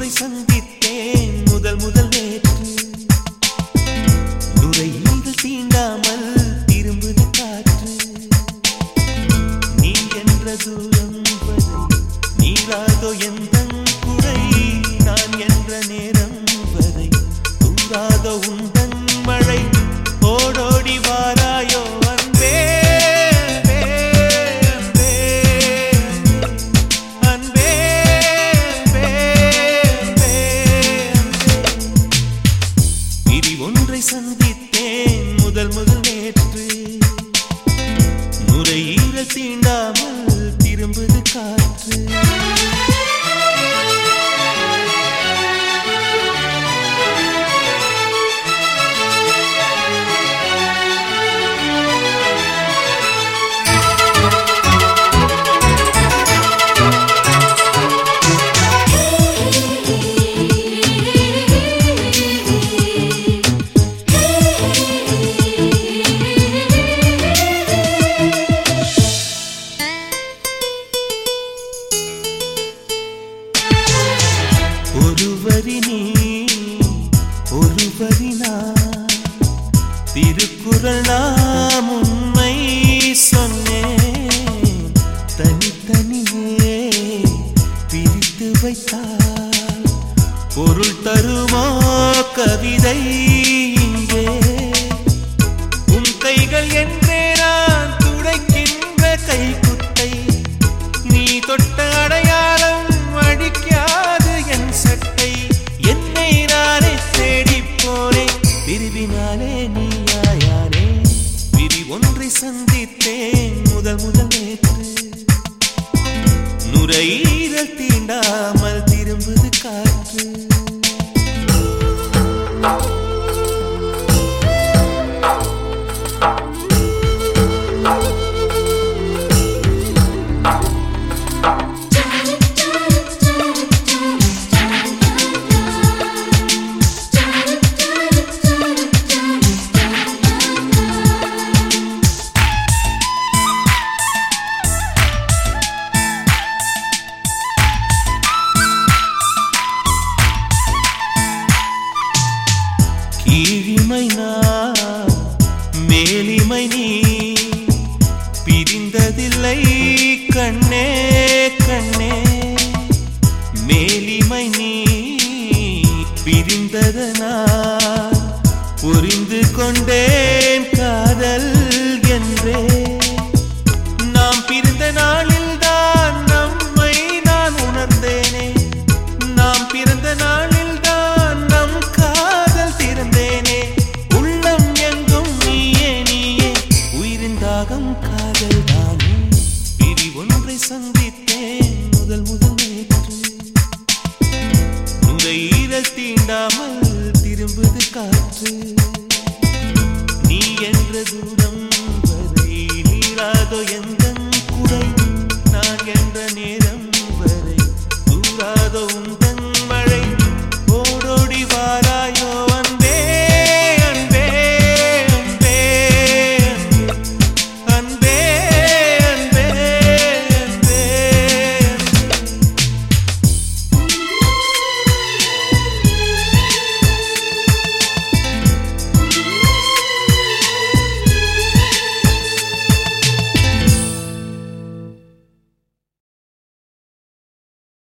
ஒன்றை சந்தித்தேன் முதல் முதல் நேற்று நுரையீரல் தீண்டாமல் திரும்புது காற்று நீ என்ற தூரம் வரை நீராதோ எந்த குறை நான் என்ற நேரம் வரை தூராதோ உந்தன் மழை ஓடோடி வாராயோ அன்பே அன்பே, அன்பே, அன்பே, அன்பே, அன்பே. விதி ஒன்றை சந்தித்தேன் முதல் முதல் நேற்று நுரையீரல் தீண்டாமல் திரும்புது காற்று ஒருவரி நீ ஒருவரி நான் திருக்குறள் நாம் உண்மை சொன்னேன் தனித்தனியே பிரித்து வைத்தால் பொருள் தருமோ கவிதை இங்கே உன் கைகள் என்றே நான் துடைக்கின்ற கைக்குட்டை நீ தொட்ட அடையாளம் அடிக்காது என் சட்டை என்னை நானே தேடிப் போனேன் பிரிவினாலே நீயாயானே விதி ஒன்றை சந்தித்தேன் முதல் முதல் நேற்று நுரையீரல் தீண்டாமல்